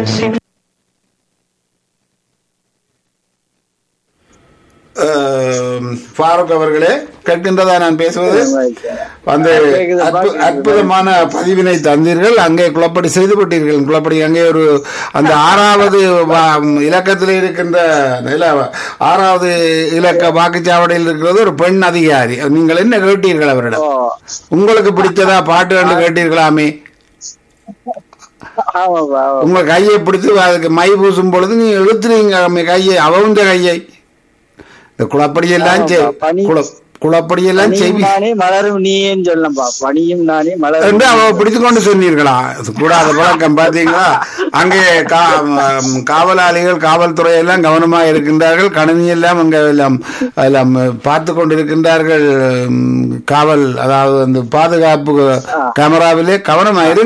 அஹ், ஃபாரூக் அவர்களே கேட்கின்றதா நான் பேசுவது அந்த கேக்குதுப்பா, அற்பு- கேக்குது. அற்புதமான பதிவினை தந்தீர்கள் அங்கே குளப்படி செய்து விட்டீர்கள் குளப்படி அங்கே ஒரு அந்த ஆறாவது வா- இலக்கத்தில் இருக்கின்ற இல்ல, ஆறாவது இலக்க வாக்குச்சாவடியில் இருக்கிறது ஒரு பெண் அதிகாரி நீங்கள் என்ன கேட்டீர்கள் அவரிடம் ஓ உங்களுக்கு பிடிச்சதா பாட்டு கண்டு கேட்டீர்களாமே ஆமாப்பா ஆமா. உங்க கையை பிடித்து அதுக்கு மை பூசும் பொழுது நீங்க இழுத்துறீங்க அம்மே கையை அவந்த கையை இந்த குளப்படியெல்லாம் செய்- ஆமாப்பா, பனி- குள- குளப்படியெல்லாம் பனியும் செய்வி நானே மலரும் நீன்னு சொல்லலாம்ப்பா பனியும் நானே என்று மலரும் அவ பிடித்து கொண்டு சொன்னீர்களா அது கூடாத பழக்கம் பாத்தீங்களா அங்கே கா- ம், காவலாளிகள் காவல்துறை எல்லாம் கவனமா இருக்கின்றார்கள் கணினி எல்லாம் அங்க எல்லாம் எல்லாம் பார்த்து கொண்டிருக்கின்றார்கள் ம், காவல் அதாவது அந்த பாதுகாப்பு கேமராவிலே கவனமா இரு